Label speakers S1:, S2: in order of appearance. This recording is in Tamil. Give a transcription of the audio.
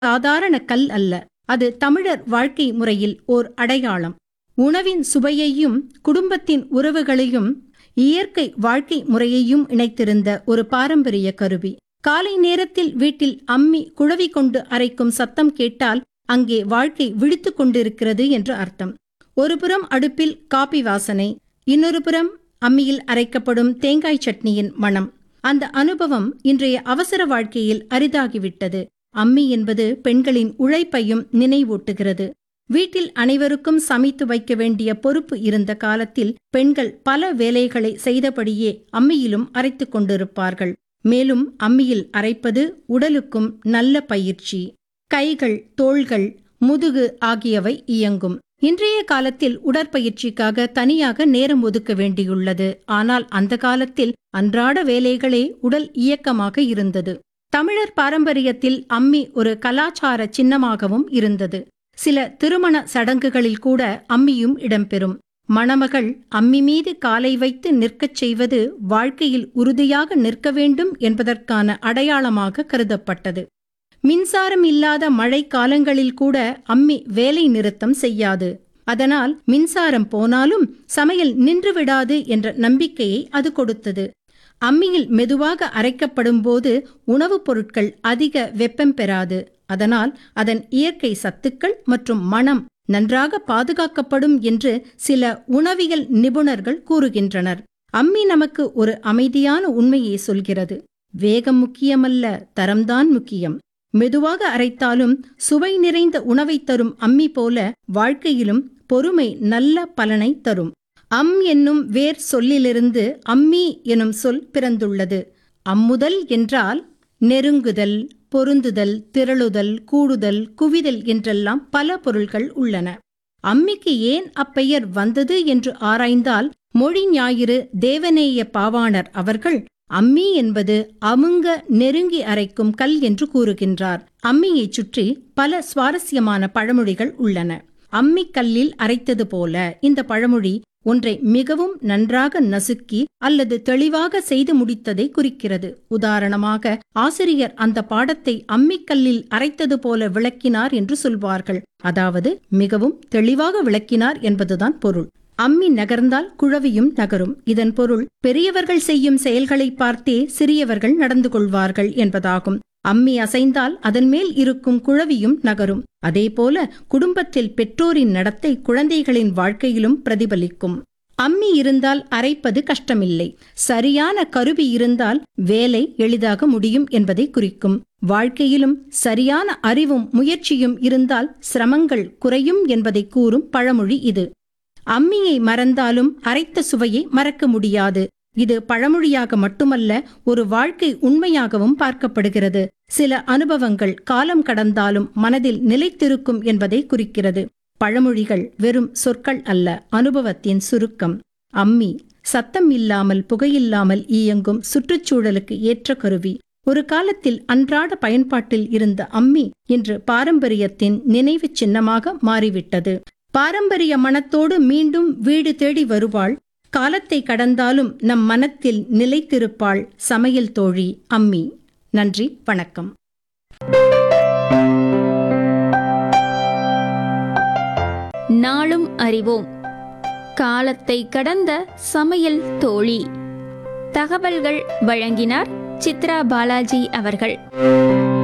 S1: சாதாரண கல் அல்ல அது தமிழர் வாழ்க்கை முறையில் ஓர் அடையாளம் உணவின் சுவையையும் குடும்பத்தின் உறவுகளையும் இயற்கை வாழ்க்கை முறையையும் இணைத்திருந்த ஒரு பாரம்பரிய கருவி காலை நேரத்தில் வீட்டில் அம்மி குழவி கொண்டு அரைக்கும் சத்தம் கேட்டால் அங்கே வாழ்க்கை விழித்துக் கொண்டிருக்கிறது என்று அர்த்தம் ஒருபுறம் அடுப்பில் காபி வாசனை இன்னொரு புறம் அம்மியில் அரைக்கப்படும் தேங்காய் சட்னியின் மணம் அந்த அனுபவம் இன்றைய அவசர வாழ்க்கையில் அரிதாகிவிட்டது அம்மி என்பது பெண்களின் உழைப்பையும் நினைவூட்டுகிறது வீட்டில் அனைவருக்கும் சமைத்து வைக்க வேண்டிய பொறுப்பு இருந்த காலத்தில் பெண்கள் பல வேலைகளை செய்தபடியே அம்மியிலும் அரைத்துக் கொண்டிருப்பார்கள் மேலும் அம்மியில் அரைப்பது உடலுக்கும் நல்ல பயிற்சி கைகள் தோள்கள் முதுகு ஆகியவை இயங்கும் இன்றைய காலத்தில் உடற்பயிற்சிக்காக தனியாக நேரம் ஒதுக்க வேண்டியுள்ளது ஆனால் அந்த காலத்தில் அன்றாட வேலைகளே உடல் இயக்கமாக இருந்தது தமிழர் பாரம்பரியத்தில் அம்மி ஒரு கலாச்சார சின்னமாகவும் இருந்தது சில திருமண சடங்குகளில் கூட அம்மியும் இடம்பெறும் மணமகள் அம்மி மீது காலை வைத்து நிற்கச் செய்வது வாழ்க்கையில் உறுதியாக நிற்க வேண்டும் என்பதற்கான அடையாளமாக கருதப்பட்டது மின்சாரம் இல்லாத மழை காலங்களில் கூட அம்மி வேலை நிறுத்தம் செய்யாது அதனால் மின்சாரம் போனாலும் சமையல் நின்றுவிடாது என்ற நம்பிக்கையை அது கொடுத்தது அம்மியில் மெதுவாக அரைக்கப்படும் போது உணவுப் பொருட்கள் அதிக வெப்பம் பெறாது அதனால் அதன் இயற்கை சத்துக்கள் மற்றும் மனம் நன்றாக பாதுகாக்கப்படும் என்று சில உணவியல் நிபுணர்கள் கூறுகின்றனர் அம்மி நமக்கு ஒரு அமைதியான உண்மையை சொல்கிறது வேகம் முக்கியமல்ல தரம்தான் முக்கியம் மெதுவாக அரைத்தாலும் சுவை நிறைந்த உணவை தரும் அம்மி போல வாழ்க்கையிலும் பொறுமை நல்ல பலனை தரும் அம் என்னும் வேர் சொல்லிலிருந்து அம்மி எனும் சொல் பிறந்துள்ளது அம்முதல் என்றால் நெருங்குதல் பொருந்துதல் திரளுதல் கூடுதல் குவிதல் என்றெல்லாம் பல பொருள்கள் உள்ளன அம்மிக்கு ஏன் அப்பெயர் வந்தது என்று ஆராய்ந்தால் மொழி ஞாயிறு தேவநேய பாவாணர் அவர்கள் அம்மி என்பது அமுங்க நெருங்கி அரைக்கும் கல் என்று கூறுகின்றார் அம்மியைச் சுற்றி பல சுவாரஸ்யமான பழமொழிகள் உள்ளன அம்மி கல்லில் அரைத்தது போல இந்த பழமொழி ஒன்றை மிகவும் நன்றாக நசுக்கி அல்லது தெளிவாக செய்து முடித்ததை குறிக்கிறது உதாரணமாக ஆசிரியர் அந்த பாடத்தை அம்மிக்கல்லில் அரைத்தது போல விளக்கினார் என்று சொல்வார்கள் அதாவது மிகவும் தெளிவாக விளக்கினார் என்பதுதான் பொருள் அம்மி நகர்ந்தால் குழவியும் நகரும் இதன் பொருள் பெரியவர்கள் செய்யும் செயல்களை பார்த்தே சிறியவர்கள் நடந்து கொள்வார்கள் என்பதாகும் அம்மி அசைந்தால் அதன் மேல் இருக்கும் குழவியும் நகரும் அதேபோல குடும்பத்தில் பெற்றோரின் நடத்தை குழந்தைகளின் வாழ்க்கையிலும் பிரதிபலிக்கும் அம்மி இருந்தால் அரைப்பது கஷ்டமில்லை சரியான கருவி இருந்தால் வேலை எளிதாக முடியும் என்பதை குறிக்கும் வாழ்க்கையிலும் சரியான அறிவும் முயற்சியும் இருந்தால் சிரமங்கள் குறையும் என்பதை கூறும் பழமொழி இது அம்மியை மறந்தாலும் அரைத்த சுவையை மறக்க முடியாது இது பழமொழியாக மட்டுமல்ல ஒரு வாழ்க்கை உண்மையாகவும் பார்க்கப்படுகிறது சில அனுபவங்கள் காலம் கடந்தாலும் மனதில் நிலைத்திருக்கும் என்பதை குறிக்கிறது பழமொழிகள் வெறும் சொற்கள் அல்ல அனுபவத்தின் சுருக்கம் அம்மி சத்தம் இல்லாமல் புகையில்லாமல் இயங்கும் சுற்றுச்சூழலுக்கு ஏற்ற கருவி ஒரு காலத்தில் அன்றாட பயன்பாட்டில் இருந்த அம்மி இன்று பாரம்பரியத்தின் நினைவு சின்னமாக மாறிவிட்டது பாரம்பரிய மனத்தோடு மீண்டும் வீடு தேடி வருவாள் காலத்தை கடந்தாலும் நம் மனத்தில் நிலைத்திருப்பாள் சமையல் தோழி அம்மி நன்றி வணக்கம்
S2: நாளும் அறிவோம் காலத்தை கடந்த சமையல் தோழி தகவல்கள் வழங்கினார் சித்ரா பாலாஜி அவர்கள்